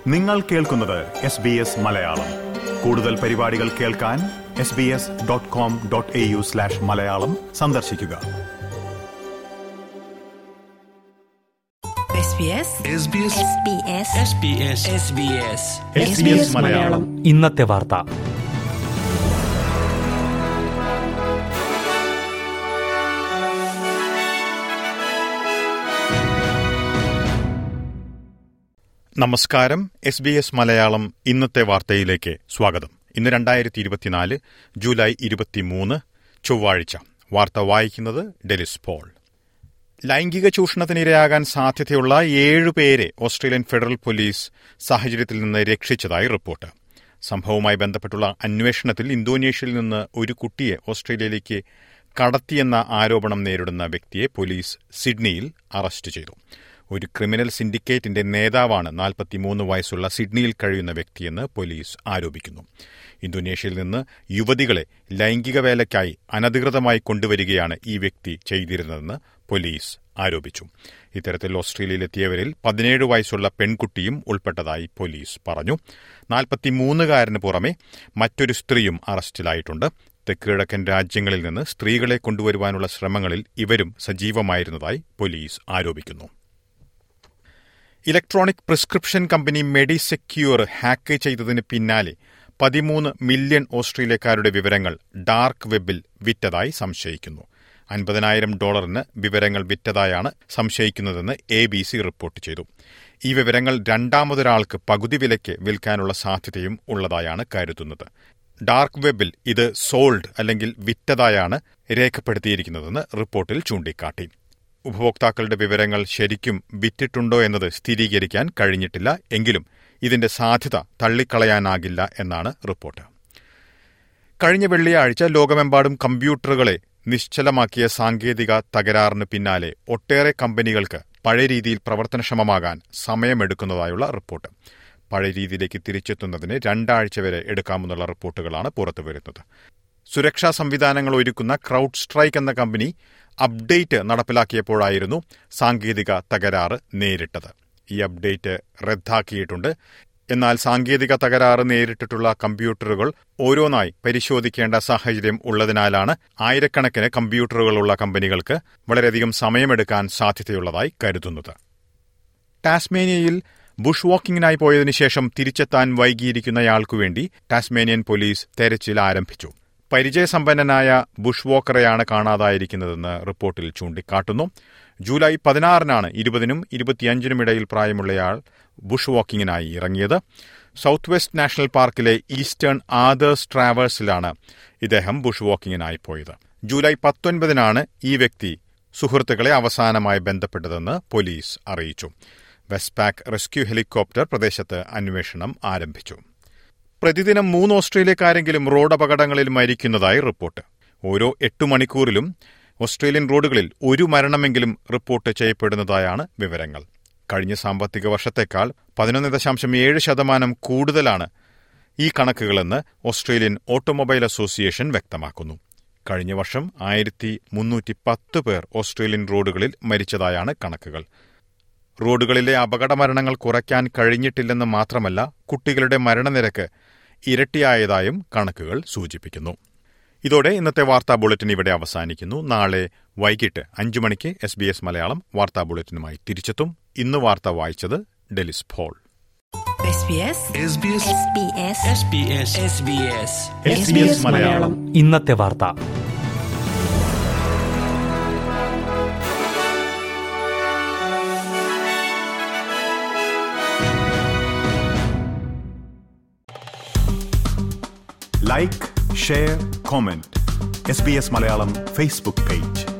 നിങ്ങൾ കേൾക്കുന്നത് S B S Malayalam കൂടുതൽ പരിപാടികൾ കേൾക്കാൻ S B S dot com dot A U slash Malayalam സന്ദർശിക്കുക SBS SBS SBS SBS SBS SBS Malayalam ഇന്നത്തെ വാർത്ത നമസ്കാരം എസ് ബി എസ് മലയാളം ഇന്നത്തെ വാർത്തയിലേക്ക് സ്വാഗതം ഇന്ന് രണ്ടായിരത്തി ഇരുപത്തിനാല് ജൂലൈ ഇരുപത്തിമൂന്ന് ചൊവ്വാഴ്ച വാർത്ത വായിക്കുന്നത് ഡെലിസ് പോൾ ലൈംഗിക ചൂഷണത്തിനിരയാകാൻ സാധ്യതയുള്ള ഏഴുപേരെ ഓസ്ട്രേലിയൻ ഫെഡറൽ പോലീസ് സാഹചര്യത്തിൽ നിന്ന് രക്ഷിച്ചതായി റിപ്പോർട്ട് സംഭവവുമായി ബന്ധപ്പെട്ടുള്ള അന്വേഷണത്തിൽ ഇന്തോനേഷ്യയിൽ നിന്ന് ഒരു കുട്ടിയെ ഓസ്ട്രേലിയയിലേക്ക് കടത്തിയെന്ന ആരോപണം നേരിടുന്ന വ്യക്തിയെ പോലീസ് സിഡ്നിയിൽ അറസ്റ്റ് ചെയ്തു ഒരു ക്രിമിനൽ സിൻഡിക്കേറ്റിന്റെ നേതാവാണ് നാൽപ്പത്തിമൂന്ന് വയസ്സുള്ള സിഡ്നിയിൽ കഴിയുന്ന വ്യക്തിയെന്ന് പോലീസ് ആരോപിക്കുന്നു ഇന്തോനേഷ്യയിൽ നിന്ന് യുവതികളെ ലൈംഗിക വേലയ്ക്കായി അനധികൃതമായി കൊണ്ടുവരികയാണ് ഈ വ്യക്തി ചെയ്തിരുന്നതെന്ന് പോലീസ് ആരോപിച്ചു ഇത്തരത്തിൽ ഓസ്ട്രേലിയയിലെത്തിയവരിൽ പതിനേഴ് വയസ്സുള്ള പെൺകുട്ടിയും ഉൾപ്പെട്ടതായി പോലീസ് പറഞ്ഞു നാൽപ്പത്തിമൂന്നുകാരന് പുറമെ മറ്റൊരു സ്ത്രീയും അറസ്റ്റിലായിട്ടുണ്ട് തെക്കുകിഴക്കൻ രാജ്യങ്ങളിൽ നിന്ന് സ്ത്രീകളെ കൊണ്ടുവരുവാനുള്ള ശ്രമങ്ങളിൽ ഇവരും സജീവമായിരുന്നതായി പോലീസ് ആരോപിക്കുന്നു electronic prescription company Medisecure hack ചെയ്തതിന് പിന്നാലെ പതിമൂന്ന് മില്യൺ ഓസ്ട്രേലിയക്കാരുടെ വിവരങ്ങൾ ഡാർക്ക് വെബിൽ വിറ്റതായി സംശയിക്കുന്നു അൻപതിനായിരം ഡോളറിന് വിവരങ്ങൾ വിറ്റതായാണ് സംശയിക്കുന്നതെന്ന് എ ബി സി റിപ്പോർട്ട് ചെയ്തു ഈ വിവരങ്ങൾ രണ്ടാമതൊരാൾക്ക് പകുതി വിലയ്ക്ക് വിൽക്കാനുള്ള സാധ്യതയും ഉള്ളതായാണ് കരുതുന്നത് ഡാർക്ക് വെബിൽ ഇത് സോൾഡ് അല്ലെങ്കിൽ വിറ്റതായാണ് രേഖപ്പെടുത്തിയിരിക്കുന്നതെന്ന് റിപ്പോർട്ടിൽ ചൂണ്ടിക്കാട്ടി ഉപഭോക്താക്കളുടെ വിവരങ്ങൾ ശരിക്കും വിറ്റിട്ടുണ്ടോ എന്നത് സ്ഥിരീകരിക്കാൻ കഴിഞ്ഞിട്ടില്ല എങ്കിലും ഇതിന്റെ സാധ്യത തള്ളിക്കളയാനാകില്ല എന്നാണ് റിപ്പോർട്ട് കഴിഞ്ഞ വെള്ളിയാഴ്ച ലോകമെമ്പാടും കമ്പ്യൂട്ടറുകളെ നിശ്ചലമാക്കിയ സാങ്കേതിക തകരാറിന് പിന്നാലെ ഒട്ടേറെ കമ്പനികൾക്ക് പഴയ രീതിയിൽ പ്രവർത്തനക്ഷമമാകാൻ സമയമെടുക്കുന്നതായുള്ള റിപ്പോർട്ട് പഴയ രീതിയിലേക്ക് തിരിച്ചെത്തുന്നതിന് രണ്ടാഴ്ച വരെ എടുക്കാമെന്നുള്ള റിപ്പോർട്ടുകളാണ് പുറത്തുവരുന്നത് സുരക്ഷാ സംവിധാനങ്ങൾ ഒരുക്കുന്ന ക്രൗഡ് സ്ട്രൈക്ക് എന്ന കമ്പനി അപ്ഡേറ്റ് നടപ്പിലാക്കിയപ്പോഴായിരുന്നു സാങ്കേതിക തകരാറ് നേരിട്ടത് ഈ അപ്ഡേറ്റ് റദ്ദാക്കിയിട്ടുണ്ട് എന്നാൽ സാങ്കേതിക തകരാറ് നേരിട്ടിട്ടുള്ള കമ്പ്യൂട്ടറുകൾ ഓരോന്നായി പരിശോധിക്കേണ്ട സാഹചര്യം ഉള്ളതിനാലാണ് ആയിരക്കണക്കിന് കമ്പ്യൂട്ടറുകളുള്ള കമ്പനികൾക്ക് വളരെയധികം സമയമെടുക്കാൻ സാധ്യതയുള്ളതായി കരുതുന്നത് ടാസ്മേനിയയിൽ ബുഷ് വാക്കിംഗിനായി പോയതിനു ശേഷം തിരിച്ചെത്താൻ വൈകിയിരിക്കുന്നയാൾക്കു വേണ്ടി ടാസ്മേനിയൻ പോലീസ് തെരച്ചിൽ ആരംഭിച്ചു പരിചയസമ്പന്നനായ ബുഷ് വോക്കറെയാണ് കാണാതായിരിക്കുന്നതെന്ന് റിപ്പോർട്ടിൽ ചൂണ്ടിക്കാട്ടുന്നു ജൂലൈ പതിനാറിനാണ് ഇരുപതിനും ഇരുപത്തിയഞ്ചിനും ഇടയിൽ പ്രായമുള്ളയാൾ ബുഷ് വാക്കിങ്ങിനായി ഇറങ്ങിയത് സൌത്ത് വെസ്റ്റ് നാഷണൽ പാർക്കിലെ ഈസ്റ്റേൺ ആദേഴ്സ് ട്രാവേഴ്സിലാണ് ഇദ്ദേഹം ബുഷ് വാക്കിങ്ങിനായി പോയത് ജൂലൈ പത്തൊൻപതിനാണ് ഈ വ്യക്തി സുഹൃത്തുക്കളെ അവസാനമായി ബന്ധപ്പെട്ടതെന്ന് പോലീസ് അറിയിച്ചു വെസ്റ്റ്പാക്ക് റെസ്ക്യൂ ഹെലികോപ്റ്റർ പ്രദേശത്ത് അന്വേഷണം ആരംഭിച്ചു പ്രതിദിനം മൂന്ന് ഓസ്ട്രേലിയക്കാരെങ്കിലും റോഡ് അപകടങ്ങളിൽ മരിക്കുന്നതായി റിപ്പോർട്ട് ഓരോ എട്ട് മണിക്കൂറിലും ഓസ്ട്രേലിയൻ റോഡുകളിൽ ഒരു മരണമെങ്കിലും റിപ്പോർട്ട് ചെയ്യപ്പെടുന്നതായാണ് വിവരങ്ങൾ കഴിഞ്ഞ സാമ്പത്തിക വർഷത്തേക്കാൾ പതിനൊന്ന് ദശാംശം ഏഴ് ശതമാനം കൂടുതലാണ് ഈ കണക്കുകളെന്ന് ഓസ്ട്രേലിയൻ ഓട്ടോമൊബൈൽ അസോസിയേഷൻ വ്യക്തമാക്കുന്നു കഴിഞ്ഞ വർഷം ആയിരത്തി മുന്നൂറ്റി പത്ത് പേർ ഓസ്ട്രേലിയൻ റോഡുകളിൽ മരിച്ചതായാണ് കണക്കുകൾ റോഡുകളിലെ അപകട മരണങ്ങൾ കുറയ്ക്കാൻ കഴിഞ്ഞിട്ടില്ലെന്ന് മാത്രമല്ല കുട്ടികളുടെ മരണനിരക്ക് ഇരട്ടിയായതായും കണക്കുകൾ സൂചിപ്പിക്കുന്നു ഇതോടെ ഇന്നത്തെ വാർത്താ ബുള്ളറ്റിൻ ഇവിടെ അവസാനിക്കുന്നു നാളെ വൈകിട്ട് അഞ്ചു മണിക്ക് എസ് ബി എസ് മലയാളം വാർത്താ ബുള്ളറ്റിനുമായി തിരിച്ചെത്തും ഇന്ന് വാർത്ത വായിച്ചത് Delys Paul SBS SBS SBS SBS SBS SBS Malayalam ഇന്നത്തെ വാർത്ത like share comment S B S Malayalam Facebook page